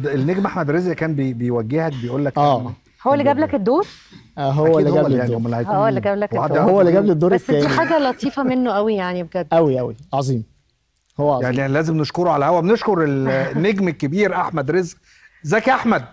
النجم احمد رزق كان بي بيوجهك بيقول لك اه هو اللي جاب لك الدور آه، هو اللي جاب لي يعني الدور أمال هيكون هو اللي مين؟ جاب لك وحد الدور. يعرف هو اللي جاب مين؟ لي الدور بس دي الثاني حاجه لطيفه منه قوي يعني بجد قوي قوي عظيم هو عظيم يعني لازم نشكره على الهوا بنشكر النجم الكبير احمد رزق ازيك يا احمد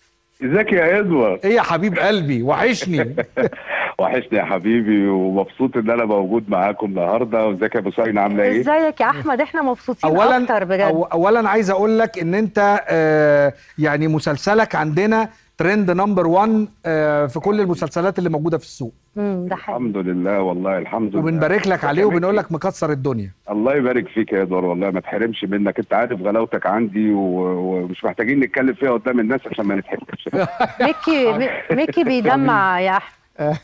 ازيك يا ادوارد ايه يا حبيب قلبي وحشني وحشني يا حبيبي ومبسوط ان انا موجود معاكم النهارده وازيك يا بوسينة عامله ايه؟ ازيك يا احمد احنا مبسوطين اولا اكتر بجد أو اولا عايز اقول لك ان انت آه يعني مسلسلك عندنا ترند نمبر 1 آه في كل المسلسلات اللي موجوده في السوق امم ده حقيقي الحمد لله والله الحمد لله وبنبارك لك عليه وبنقول لك مكسر الدنيا الله يبارك فيك يا ادوار والله ما تحرمش منك انت عارف غلاوتك عندي و- ومش محتاجين نتكلم فيها قدام الناس عشان ما نتحرمش ميكي مي- ميكي بيدمع يا احمد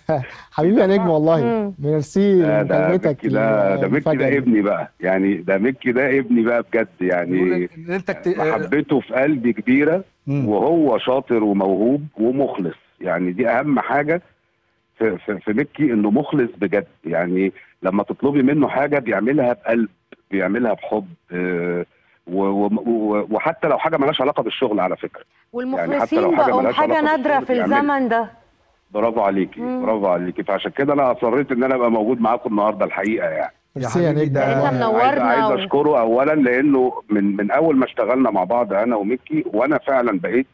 حبيبي يا نجم والله مم. ميرسي ده ده لمكالمتك ميكي ده ده ميكي المفاجأة ده دي. ابني بقى يعني ده ميكي ده ابني بقى بجد نقول يعني ان انت كت... محبته في قلبي كبيره مم. وهو شاطر وموهوب ومخلص يعني دي اهم حاجه في, في, في مكي انه مخلص بجد يعني لما تطلبي منه حاجه بيعملها بقلب بيعملها بحب آه، و- و- و- وحتى لو حاجه مالهاش علاقه بالشغل على فكره والمخلصين لو حاجة بقوا ملهاش حاجه علاقة نادره بالشغل في بيعملها. الزمن ده برافو عليكي مم. برافو عليكي فعشان كده انا اصريت ان انا ابقى موجود معاكم النهارده الحقيقه يعني ميرسي يا حبيبي نجم ده- والله. انت منورنا عايز, عايز و- اشكره اولا لانه من من اول ما اشتغلنا مع بعض انا وميكي وانا فعلا بقيت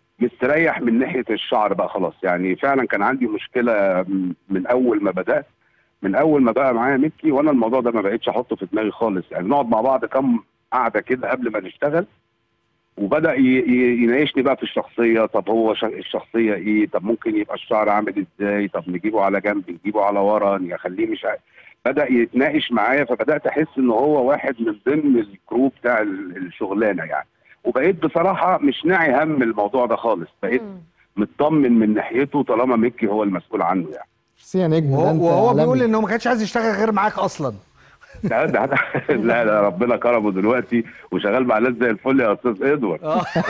مستريح من ناحيه الشعر بقى خلاص يعني فعلا كان عندي مشكله م- من اول ما بدات من اول ما بقى معايا ميكي وانا الموضوع ده ما بقتش احطه في دماغي خالص يعني نقعد مع بعض كم قعده كده قبل ما نشتغل وبدا ي- ي- يناقشني بقى في الشخصيه طب هو ش- الشخصيه ايه طب ممكن يبقى الشعر عامل ازاي طب نجيبه على جنب نجيبه على ورا نخليه مش عارف بدا يتناقش معايا فبدات احس ان هو واحد من ضمن الكرو بتاع ال- الشغلانه يعني وبقيت بصراحه مش ناعي هم الموضوع ده خالص بقيت مم. مطمن من ناحيته طالما ميكي هو المسؤول عنه يعني ميرسي يا نجم ده وهو, انت وهو عالمي. بيقول انه ما كانش عايز يشتغل غير معاك اصلا ده ده ده لا لا ربنا كرمه دلوقتي وشغال مع ناس زي الفل يا استاذ ادوارد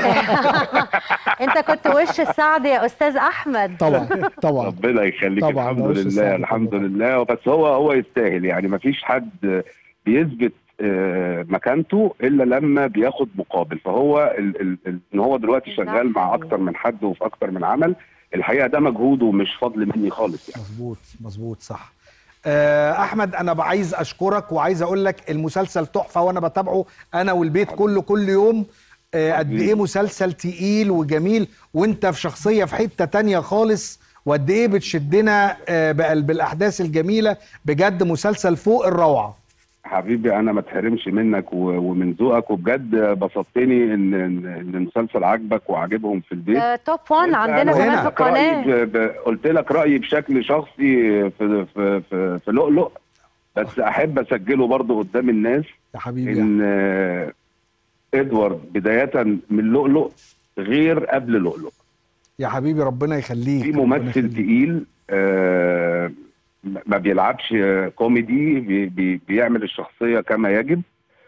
انت كنت وش السعد يا استاذ احمد طبعا طبعا ربنا يخليك طبعا، الحمد ده وش لله السعد الحمد طبعا. لله بس هو هو يستاهل يعني ما فيش حد بيثبت آه، مكانته الا لما بياخد مقابل فهو ال ال ال ان هو دلوقتي ده شغال مع حقيقي. اكتر من حد وفي اكتر من عمل الحقيقه ده مجهود ومش فضل مني خالص يعني مظبوط مظبوط صح آه، احمد انا بقى عايز اشكرك وعايز اقول لك المسلسل تحفه وانا بتابعه انا والبيت كله كل يوم آه، قد ايه مسلسل تقيل وجميل وانت في شخصيه في حته تانية خالص وقد ايه بتشدنا آه، بقلب الاحداث الجميله بجد مسلسل فوق الروعه حبيبي انا ما اتحرمش منك و- ومن ذوقك وبجد بسطتني ان ان إن المسلسل عاجبك وعاجبهم في البيت ده توب 1 عندنا أنا كمان قلت في لك رأيي القناه ب- ب- قلت لك رايي بشكل شخصي في في في, في لؤلؤ بس احب اسجله برضه قدام الناس يا حبيبي ان آه، ادوارد بدايه من لؤلؤ غير قبل لؤلؤ يا حبيبي ربنا يخليك في ربنا ممثل يخليك. تقيل آه، ما بيلعبش آه، كوميدي بي بي بيعمل الشخصيه كما يجب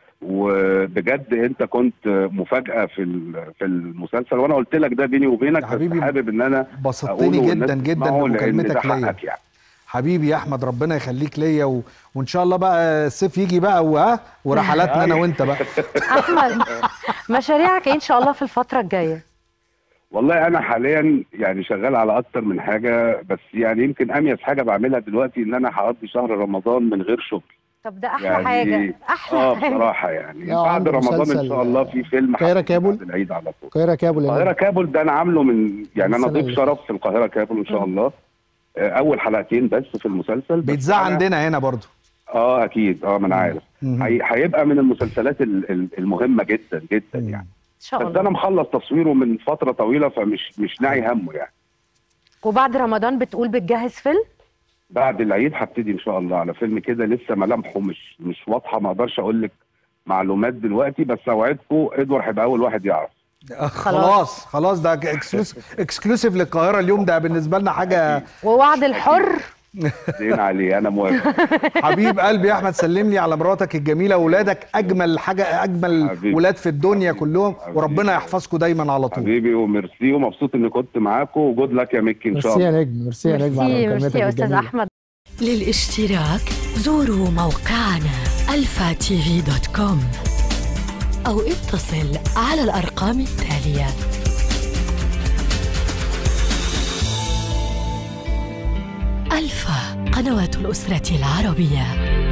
وبجد انت كنت مفاجاه في ال- في المسلسل وانا قلت لك ده بيني وبينك يا بس حبيبي حابب ان انا بسطتني أقوله والناس جدا جدا تسمعه لأن ده بمكالمتك ليا حقك يعني حبيبي يا احمد ربنا يخليك ليا و... وان شاء الله بقى الصيف يجي بقى وها ورحلاتنا انا وانت بقى احمد مشاريعك ايه ان شاء الله في الفتره الجايه والله انا حاليا يعني شغال على اكتر من حاجه بس يعني يمكن اميز حاجه بعملها دلوقتي ان انا هقضي شهر رمضان من غير شغل طب ده احلى يعني حاجه احلى اه حاجه بصراحه يعني لا، بعد عنده رمضان ان مسلسل، شاء الله في فيلم القاهرة هحطه كابول. بعد العيد على طول القاهره كابول يا القاهره نجم. كابول ده انا عامله من يعني انا السنة ضيف اللي شرف في القاهره كابول ان شاء الله آه، اول حلقتين بس في المسلسل بس بيتذاع أنا- عندنا هنا برضو اه اكيد اه ما انا عارف مم. هي- هيبقى من المسلسلات ال- ال- المهمه جدا جدا مم. يعني ان شاء بس انا الله مخلص تصويره من فتره طويله فمش مش ناعي همه يعني وبعد رمضان بتقول بتجهز فيلم بعد العيد هبتدي ان شاء الله على فيلم كده لسه ملامحه مش مش واضحه ما اقدرش اقول لك معلومات دلوقتي بس اوعدكم ادوار هيبقى اول واحد يعرف آه، خلاص خلاص ده اكسكلوسيف اكسكلوسيف للقاهره اليوم ده بالنسبه لنا حاجه ووعد الحر زين عليه انا موافق حبيب قلبي يا احمد سلم لي على مراتك الجميله واولادك اجمل حاجه اجمل حبيبي. ولاد في الدنيا كلهم حبيبي. وربنا يحفظكم دايما على طول حبيبي وميرسي ومبسوط اني كنت معاكم وجود لك يا مكي ان شاء ميرسي الله يا نجم ميرسي يا نجم على ميرسي مكالمتك ميرسي يا استاذ الجميله احمد للاشتراك زوروا موقعنا الفا تي في دوت كوم أو اتصل على الأرقام التالية ألفا قنوات الأسرة العربية